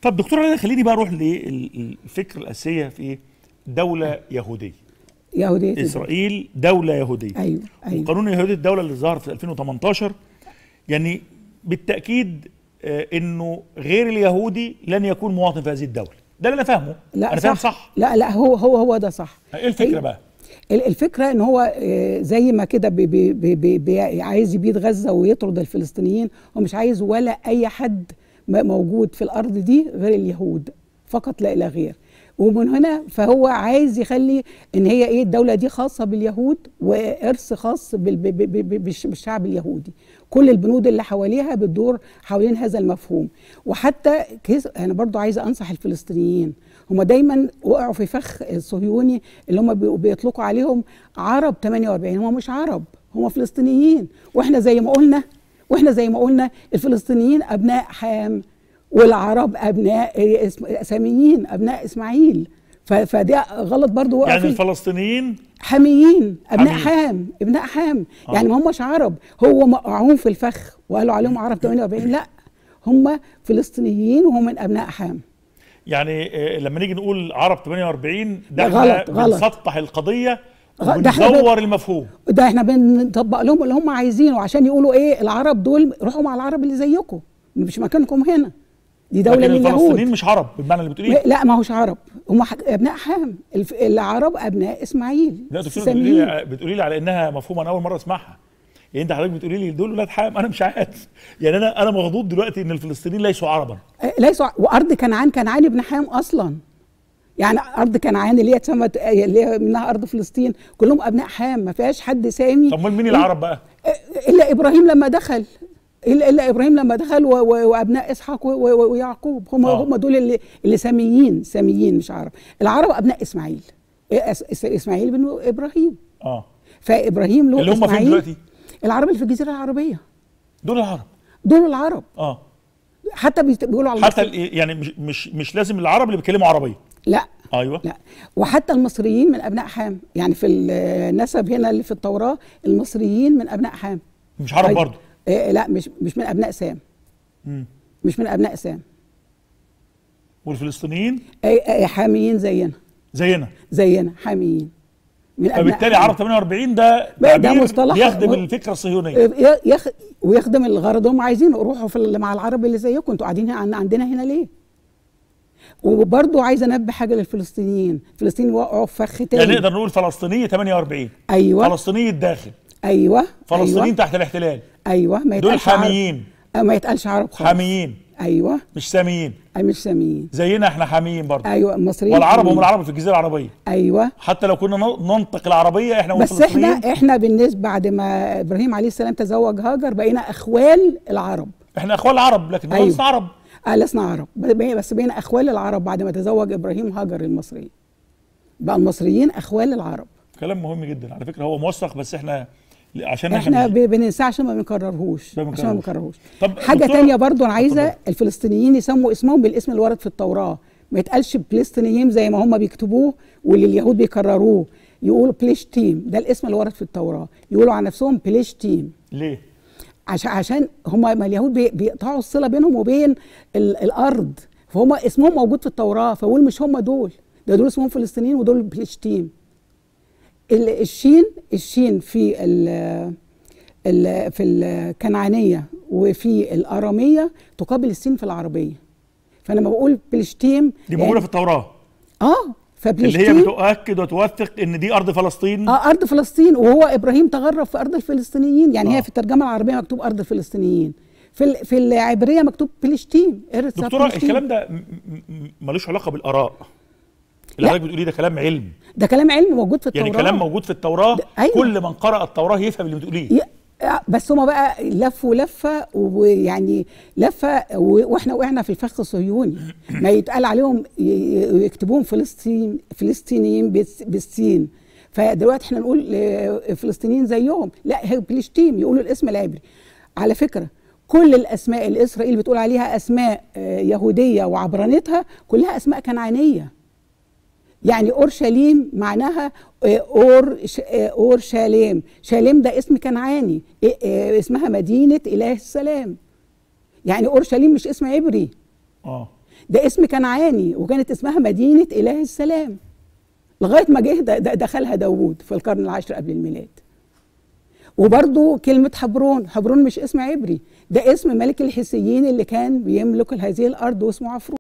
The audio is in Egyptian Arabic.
طب دكتور انا خليني بقى اروح للفكره الاساسيه في دوله يهوديه يهوديه اسرائيل دوله يهوديه ايوه ايوه وقانون يهوديه الدوله اللي ظهر في 2018 يعني بالتاكيد آه، انه غير اليهودي لن يكون مواطن في هذه الدوله ده اللي انا فاهمه لا انا فاهم صح لا لا هو هو هو ده صح ايه الفكره هي- بقى ال- الفكره ان هو آه، زي ما كده بي بي بي بي بي عايز يبيد غزه ويطرد الفلسطينيين هو مش عايز ولا اي حد م- موجود في الارض دي غير اليهود فقط لا الى غير ومن هنا فهو عايز يخلي ان هي ايه الدوله دي خاصه باليهود وارث خاص بال- ب- ب- ب- بالش- بالشعب اليهودي كل البنود اللي حواليها بتدور حوالين هذا المفهوم وحتى كيس انا برضو عايزه انصح الفلسطينيين هم دايما وقعوا في فخ الصهيوني اللي هم بي- بيطلقوا عليهم عرب 48 هم مش عرب هم فلسطينيين واحنا زي ما قلنا واحنا زي ما قلنا الفلسطينيين ابناء حام والعرب ابناء إيه اسم- ساميين ابناء اسماعيل ف- فده غلط برضو وقع يعني فيه. الفلسطينيين حاميين ابناء حاميين. حام ابناء حام آه. يعني ما هماش عرب هو وقعوهم في الفخ وقالوا عليهم عرب 48 لا هم فلسطينيين وهم من ابناء حام يعني آه، لما نيجي نقول عرب 48 ده ده احنا غلط، غلط. بنسطح القضيه غ- ده احنا وبنزور المفهوم ده احنا بنطبق لهم اللي هم عايزينه عشان يقولوا ايه العرب دول روحوا مع العرب اللي زيكم مش مكانكم هنا دي دوله لكن الفلسطينيين لليهود مش عرب بالمعنى اللي بتقوليه لا ما هوش عرب هم حك- ابناء حام الف- العرب ابناء اسماعيل لا دكتور ساميين. بتقولي لي بتقولي لي على انها مفهوم انا اول مره اسمعها يعني انت حضرتك بتقولي لي دول ولاد حام انا مش عارف يعني انا انا مغضوض دلوقتي ان الفلسطينيين ليسوا عربا آه، ليسوا وارض كنعان كنعان ابن حام اصلا يعني ارض كنعان اللي هي اتسمت آه، اللي هي منها ارض فلسطين كلهم ابناء حام ما فيهاش حد سامي طب امال مين العرب بقى؟ آه، الا ابراهيم لما دخل الا الا ابراهيم لما دخل و- و- وابناء اسحاق و- و- ويعقوب هم آه. هم دول اللي اللي ساميين ساميين مش عرب العرب ابناء اسماعيل إيه، أس- إس- اسماعيل بن ابراهيم اه فابراهيم له اللي هم فين إسماعيل. دلوقتي؟ العرب اللي في الجزيره العربيه دول العرب دول العرب اه حتى بيت- بيقولوا على حتى المصري- ال- يعني مش مش مش لازم العرب اللي بيتكلموا عربيه لا ايوه لا وحتى المصريين من ابناء حام يعني في النسب هنا اللي في التوراه المصريين من ابناء حام مش عرب طيب. برضه إيه لا مش مش من ابناء سام مم. مش من ابناء سام والفلسطينيين إيه إيه حاميين زينا زينا زينا حاميين من ابناء فبالتالي حام. عرب 48 ده بقى ده تعبير مصطلح- بيخدم م- الفكره الصهيونيه إيه يخ... ويخدم الغرض هم عايزينه روحوا في ال- مع العرب اللي زيكم انتوا قاعدين هنا عندنا هنا ليه؟ وبرضه عايزه انبه حاجه للفلسطينيين، الفلسطينيين وقعوا في فخ تاني يعني نقدر نقول فلسطينيه 48 ايوه فلسطينيه الداخل ايوه فلسطينيين ايوه تحت الاحتلال ايوه ما دول يتقالش عرب. حاميين آه، ما يتقالش عرب خالص حاميين ايوه مش ساميين اي مش ساميين زينا احنا حاميين برضه ايوه المصريين والعرب هم حاميين. العرب في الجزيره العربيه ايوه حتى لو كنا ن- ننطق العربيه احنا بس احنا والفلسطينيين احنا بالنسبه بعد ما ابراهيم عليه السلام تزوج هاجر بقينا اخوال العرب احنا اخوان العرب لكن أيوة. أيوة. عرب آه لسنا عرب ب- بس بقينا اخوال العرب بعد ما تزوج ابراهيم هاجر المصري بقى المصريين اخوال العرب كلام مهم جدا على فكره هو موثق بس احنا عشان احنا مش- ب- بننساه عشان ما بنكررهوش ما عشان ما بنكررهوش. بنكررهوش طب حاجه دكتورة- تانية برضو انا عايزه اتفضل. الفلسطينيين يسموا اسمهم بالاسم اللي ورد في التوراه ما يتقالش فلسطينيين زي ما هم بيكتبوه واللي اليهود بيكرروه يقولوا بليشتيم ده الاسم اللي ورد في التوراه يقولوا عن نفسهم بليشتيم ليه؟ عشان عشان هم ما اليهود بي- بيقطعوا الصله بينهم وبين ال الارض فهم اسمهم موجود في التوراه فقول مش هم دول ده دول اسمهم فلسطينيين ودول بلشتيم ال- الشين الشين في ال ال في الكنعانيه وفي الاراميه تقابل السين في العربيه فانا لما بقول بلشتيم دي موجوده في التوراه اه اللي هي فبلشتيم بتؤكد وتوثق ان دي ارض فلسطين اه ارض فلسطين وهو ابراهيم تغرب في ارض الفلسطينيين يعني آه. هي في الترجمه العربيه مكتوب ارض الفلسطينيين في ال- في العبريه مكتوب فلسطين ارث دكتوره فلسطين. الكلام ده م- م- ملوش علاقه بالاراء اللي لا. حضرتك بتقوليه ده كلام علم ده كلام علمي موجود في التوراه يعني كلام موجود في التوراه ده- أيوة. كل من قرأ التوراه يفهم اللي بتقوليه ي- آه، بس هما بقى لفوا لفه ويعني لفه و- واحنا وقعنا في الفخ الصهيوني ما يتقال عليهم ي- ي- يكتبوهم فلسطين فلسطينيين بالس- بالسين فدلوقتي احنا نقول آه، فلسطينيين زيهم لا هي فلسطين يقولوا الاسم العبري على فكره كل الاسماء اللي اسرائيل بتقول عليها اسماء آه، يهوديه وعبرانتها كلها اسماء كنعانيه يعني اورشليم معناها آه، اور ش- آه، اورشليم شاليم ده اسم كنعاني إيه- آه، اسمها مدينه اله السلام يعني اورشليم مش اسم عبري اه ده اسم كنعاني وكانت اسمها مدينه اله السلام لغايه ما جه د- د- دخلها داوود في القرن العاشر قبل الميلاد وبرضو كلمة حبرون حبرون مش اسم عبري ده اسم ملك الحسيين اللي كان بيملك هذه الأرض واسمه عفرون